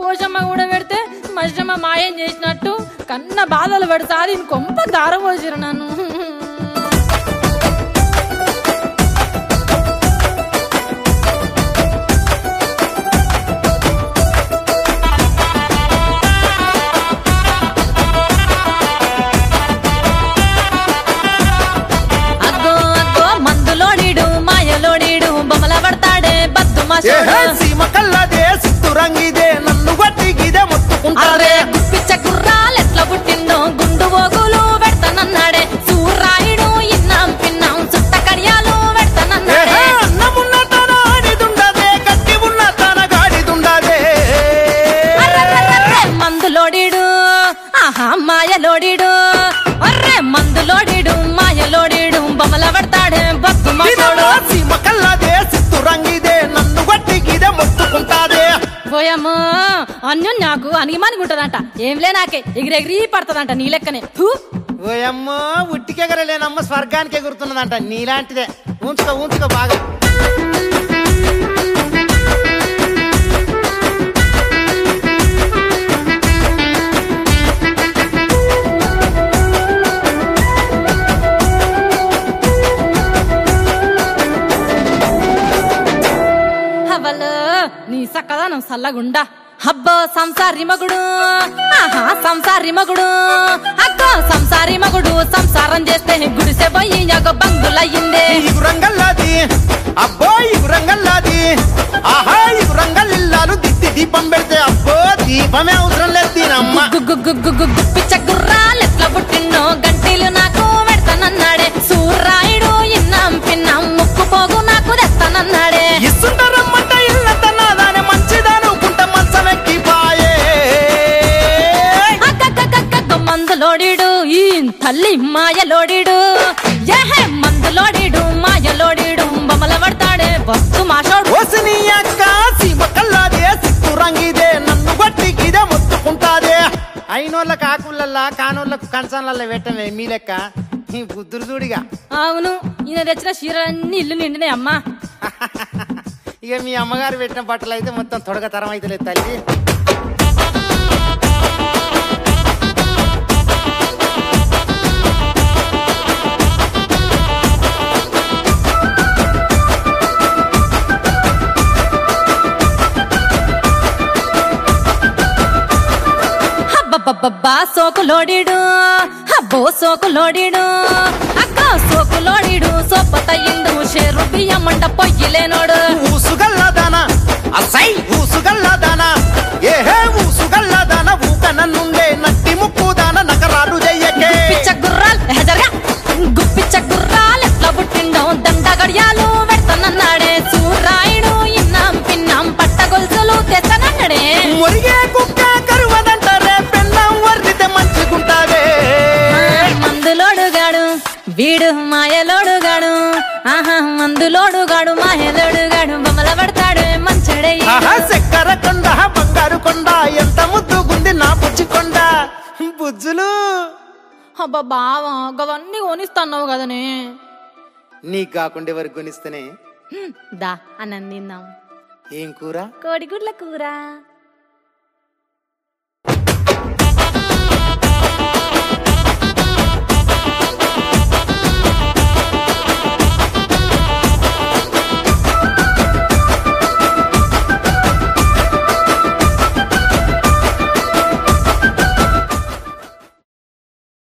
పోషమ్మ కూడా పెడితే మషమ్మ మాయం చేసినట్టు కన్న బాధలు పడితే అది కొంపకు దారం పోసిరు నన్ను అగ్గో అగ్గో మందులోడీడు మాయలోడీడు బొమ్మల పడతాడే బద్దు ఏహే సీమ కల్లదే సిత్తు రంగిదే నన్ను బట్టిగిదే మొత్తుకుంటారే అరే గుప్పిచ్చ గుర్రాలెట్ల పుట్టిందో గుండు ఓగులు పెడతానన్నాడే సూర్రాయుడు ఇన్నాం పిన్నాం చుట్ట కడియాలు పెడతానన్నాడే ఏహే అన్నమున్న తన ఆడిదుండదే గట్టి ఉన్న తన గాడిదుండదే అర్రర్రర్రర్రే, మందులోడీడు ఆహా మాయలోడీడు అర్రే మందులోడీడు మాయలోడీడు బొమ్మల పడతాడే బద్దు మాసోడు ఇదమ్మా సీమ కల్లదే సిత్తు రంగిదే నన్ను బట్టిగిదే మొత్తుకుంటాదే పోయమ్మో అన్యం నాకు అనిగిమనిగుంటదంట ఏంలే నాకే ఎగిరెగిరి పడతదంట నీ లెక్కనే హూ. ఓయమ్మో ఉట్టికెగరలేనమ్మ స్వర్గానికి ఎగురుతున్నదంట నీలాంటిదే ఉంచుకో ఉంచుకో బాగా హవలు నీ సక్కదనం సల్లగుండా హబ్బో సంసారి మగుడు ఆహా సంసారి మగుడు అగ్గో సంసారి మగుడు సంసారం చేస్తే గుడిసె పోయి యగ బంగులయ్యిందే ఇగురంగల్లాది అబ్బో ఇగురంగల్లాది ఆహా ఇగురంగల్లిల్లాలు దిత్తి దీపం పెడితే అబ్బో దీపమే అవసరం లేదు దీనమ్మ గుగ్గు గుగ్గు గుగ్గు పిచ్చ గుర్రాలెట్ల పుట్టిండో గంటీలు నాకు పెడతానన్నాడే సూర్రాయుడు ఇన్నాం పిన్నాం ముక్కు పోగు నాకు తెస్తానన్నాడే ఇస్తుంటారమ్మంట ఇల్ల తన్నాదానే మంచిదనుకుంట మంచమెక్కిపాయే అక్కక్కక్కక్క మందులోడీడు ఈ తల్లి మాయలోడీడు ఏహే మందులోడీడు మాయలోడీడు బొమ్మల పడతాడే వస్తు మాషోడు ఓసిని అక్క సీమ కల్లాదే సిక్కు రంగిదే నన్ను బట్టికిదే మొత్తుకుంటాదే అయినోళ్ళకి ఆకులల్లా కానోళ్ళకు కంచంలల్లా పెట్టమే మీ లెక్క ఈ బుద్ధుడు చూడిగా అవును ఈయన తెచ్చిన చీరలన్నీ ఇల్లు నిండినాయి అమ్మా ఇక మీ అమ్మగారు పెట్టిన బట్టలు అయితే మొత్తం తొడగ తరం అయితే లేదు తల్లి హబ్బబ్బబ్బబ్బా సోకులోడీడు హబ్బో సోకులోడీడు అక్క సోకులోడీడు సోపతయ్యిండు షేరు బియ్యమంట పొయ్యిలేనోడు ఊసుగల్లదాన అసై ఊసుగల్లదాన ఏహే ఊసుగల్లదాన ఊక నన్నుండే నట్టి ముక్కుదాన నకరాలు చెయ్యకే పిచ్చ గుర్రాలు ఎహ జరగా గుప్పిచ్చ గుర్రాలు ఎట్లా పుట్టిండో దండ గడియాలు పెడతానన్నాడే సూర్రాయుడు ఇన్నాం పిన్నాం పట్ట గొలుసులు తెస్తానన్నాడే మురిగే కుక్క కరువదంటారే పెన్నం వర్రితే మంచిగుంటావే మందులోడుగాడు వీడు మాయలోడుగాడు ఆహా మందులోడుగాడు మాయలోడుగాడు బొమ్మల పడతాడు మంచడే ఈడు. ఆహా చక్కెర కొండ బంగారు కొండ ఎంత ముద్దుగుంది నా బుజ్జి కొండ బుజ్జులు అబ్బా బావా గవన్నీ కొనిస్తున్నావు కదనే నీకు కాకుండా ఎవరికి కొనిస్తేనే హ్మ్, దా అన్నం తిందాం ఏం కూర కోడిగుడ్ల కూర